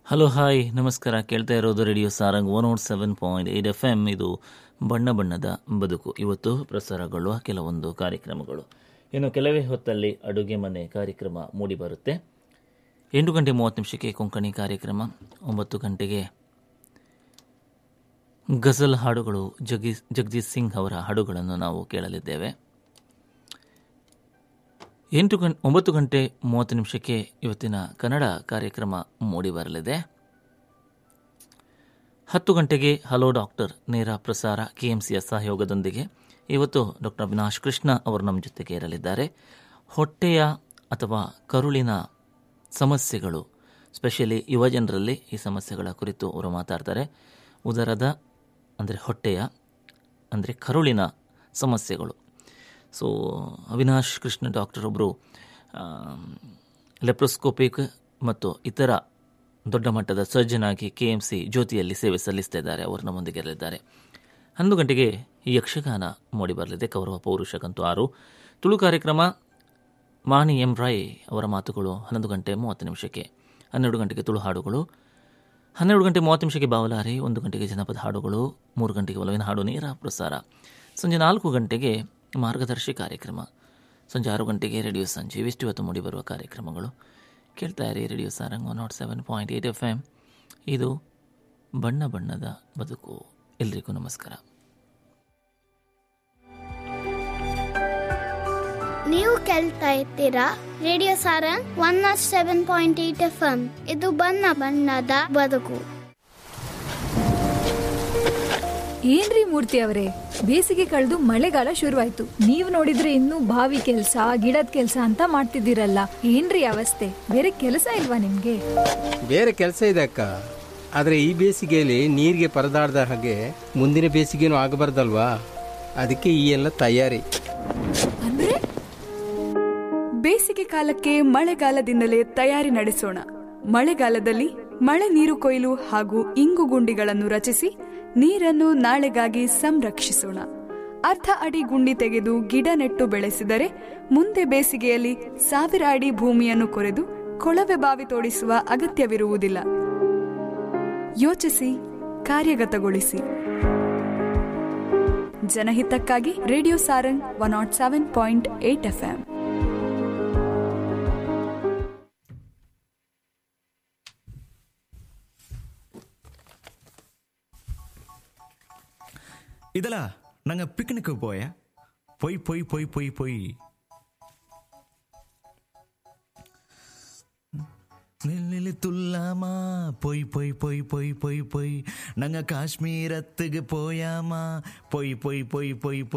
hello hi ನಮಸ್ಕಾರ ಕೇಳ್ತಾ ಇರೋದು radio Sarang one ought seven point eight F M ಇದು ಬಣ್ಣ ಬಣ್ಣದ ಬದುಕು ಇವತ್ತು ಪ್ರಸಾರಗೊಳ್ಳುವ ಕೆಲವೊಂದು ಕಾರ್ಯಕ್ರಮಗಳು ಇನ್ನು ಕೆಲವೇ ಹೊತ್ತಲ್ಲಿ ಅಡುಗೆ ಮನೆ ಕಾರ್ಯಕ್ರಮ ಮೂಡಿಬರುತ್ತೆ ಎಂಟು ಗಂಟೆ ಮೂವತ್ತು ನಿಮಿಷಕ್ಕೆ ಕೊಂಕಣಿ ಕಾರ್ಯಕ್ರಮ ಒಂಬತ್ತು ಗಂಟೆಗೆ ಗಜಲ್ ಹಾಡುಗಳು ಜಗಿ ಜಗದೀಶ್ ಸಿಂಗ್ ಅವರ ಹಾಡುಗಳನ್ನು ನಾವು ಕೇಳಲಿದ್ದೇವೆ ಎಂಟು ಗಂ ಒಂಬತ್ತು ಗಂಟೆ ಮೂವತ್ತು ನಿಮಿಷಕ್ಕೆ ಇವತ್ತಿನ ಕನ್ನಡ ಕಾರ್ಯಕ್ರಮ ಮೂಡಿ ಬರಲಿದೆ ಹತ್ತು ಗಂಟೆಗೆ ಹಲೋ ಡಾಕ್ಟರ್ ನೇರ ಪ್ರಸಾರ ಕೆಎಂಸಿಯ ಸಹಯೋಗದೊಂದಿಗೆ ಇವತ್ತು ಡಾಕ್ಟರ್ ಅವಿನಾಶ್ ಕೃಷ್ಣ ಅವರು ನಮ್ಮ ಜೊತೆಗೆ ಇರಲಿದ್ದಾರೆ ಹೊಟ್ಟೆಯ ಅಥವಾ ಕರುಳಿನ ಸಮಸ್ಯೆಗಳು ಸ್ಪೆಷಲಿ ಯುವಜನರಲ್ಲಿ ಈ ಸಮಸ್ಯೆಗಳ ಕುರಿತು ಅವರು ಮಾತಾಡ್ತಾರೆ ಉದರದ ಅಂದರೆ ಹೊಟ್ಟೆಯ ಅಂದರೆ ಕರುಳಿನ ಸಮಸ್ಯೆಗಳು ಸೊ ಅವಿನಾಶ್ ಕೃಷ್ಣ ಡಾಕ್ಟರ್ ಒಬ್ಬರು ಲೆಪ್ರೋಸ್ಕೋಪಿಕ್ ಮತ್ತು ಇತರ ದೊಡ್ಡ ಮಟ್ಟದ ಸರ್ಜನ್ ಆಗಿ ಕೆ ಎಂ ಸಿ ಜ್ಯೋತಿಯಲ್ಲಿ ಸೇವೆ ಸಲ್ಲಿಸ್ತಾ ಇದ್ದಾರೆ ಅವರು ನಮ್ಮೊಂದಿಗೆ ಇರಲಿದ್ದಾರೆ ಹನ್ನೊಂದು ಗಂಟೆಗೆ ಈ ಯಕ್ಷಗಾನ ಮೂಡಿ ಬರಲಿದೆ ಕೌರವ ಪೌರುಷ ಕಂತು ಆರು ತುಳು ಕಾರ್ಯಕ್ರಮ ಮಾಣಿ ಎಂ ರಾಯ್ ಅವರ ಮಾತುಗಳು ಹನ್ನೊಂದು ಗಂಟೆ ಮೂವತ್ತು ನಿಮಿಷಕ್ಕೆ ಹನ್ನೆರಡು ಗಂಟೆಗೆ ತುಳು ಹಾಡುಗಳು ಹನ್ನೆರಡು ಗಂಟೆ ಮೂವತ್ತು ನಿಮಿಷಕ್ಕೆ ಬಾವಲಾರಿ ಒಂದು ಗಂಟೆಗೆ ಜನಪದ ಹಾಡುಗಳು ಮೂರು ಗಂಟೆಗೆ ಒಲವಿನ ಹಾಡು ನೇರ ಪ್ರಸಾರ ಸಂಜೆ ನಾಲ್ಕು ಗಂಟೆಗೆ ಮಾರ್ಗದರ್ಶಿ ಕಾರ್ಯಕ್ರಮ ಸಂಜೆ ಆರು ಗಂಟೆಗೆ ರೇಡಿಯೋ ಸಂಜೆ ಇವಿಷ್ಟು ಇವತ್ತು ಮೂಡಿಬರುವ ಕಾರ್ಯಕ್ರಮಗಳು ಕೇಳ್ತಾ ಇರಿ radio Sarang one nought seven point eight F M ಇದು ಬಣ್ಣ ಬಣ್ಣದ ಬದುಕು ಎಲ್ರಿಗೂ ನಮಸ್ಕಾರ ನೀವು ಕೇಳ್ತಾ ಇರ್ತೀರಾ radio Sarang one nought seven point eight F M ಇದು ಬಣ್ಣ ಬಣ್ಣದ ಬದುಕು ಏನ್ರಿ ಮೂರ್ತಿ ಅವರೇ ಬೇಸಿಗೆ ಕಳೆದು ಮಳೆಗಾಲ ಶುರುವಾಯ್ತು ನೀವ್ ನೋಡಿದ್ರೆ ಇನ್ನೂ ಬಾವಿ ಕೆಲ್ಸ ಗಿಡದ ಕೆಲ್ಸ ಅಂತ ಮಾಡ್ತಿದ್ದೀರಲ್ಲ ಏನ್ರಿ ಅವಸ್ಥೆ ಬೇರೆ ಕೆಲಸ ಇಲ್ವಾ ನಿಮ್ಗೆ ಬೇರೆ ಕೆಲಸ ಇದೆ ಅಕ್ಕ ಆದರೆ ಈ ಬೇಸಿಗೆಯಲ್ಲಿ ನೀರಿಗೆ ಪರದಾಡ್ದ ಹಾಗೆ ಮುಂದಿನ ಬೇಸಿಗೆನೂ ಆಗಬಾರ್ದಲ್ವಾ ಅದಕ್ಕೆ ಈ ಎಲ್ಲ ತಯಾರಿ ಅಂದ್ರೆ ಬೇಸಿಗೆ ಕಾಲಕ್ಕೆ ಮಳೆಗಾಲದಿಂದಲೇ ತಯಾರಿ ನಡೆಸೋಣ ಮಳೆಗಾಲದಲ್ಲಿ ಮಳೆ ನೀರು ಕೊಯ್ಲು ಹಾಗೂ ಇಂಗು ಗುಂಡಿಗಳನ್ನು ರಚಿಸಿ ನೀರನ್ನು ನಾಳೆಗಾಗಿ ಸಂರಕ್ಷಿಸೋಣ ಅರ್ಧ ಅಡಿ ಗುಂಡಿ ತೆಗೆದು ಗಿಡ ನೆಟ್ಟು ಬೆಳೆಸಿದರೆ ಮುಂದೆ ಬೇಸಿಗೆಯಲ್ಲಿ ಸಾವಿರ ಅಡಿ ಭೂಮಿಯನ್ನು ಕೊರೆದು ಕೊಳವೆ ಬಾವಿ ತೋಡಿಸುವ ಅಗತ್ಯವಿರುವುದಿಲ್ಲ ಯೋಚಿಸಿ ಕಾರ್ಯಗತಗೊಳಿಸಿ ಜನಹಿತಕ್ಕಾಗಿ radio Sarang one nought seven point eight F M ಇದಲ್ಲ ನಂಗೆ ಪಿಕ್ನಿಕ್ போய பொய் பொய் பொய் பொய் பொய் நில்லு துல்லாமா பொய் பொய் பொய் பொய் பொய் பொய் நாங்க காஷ்மீரத்துக்கு போயாமா பொய் பொய் பொய் பொய் பொய்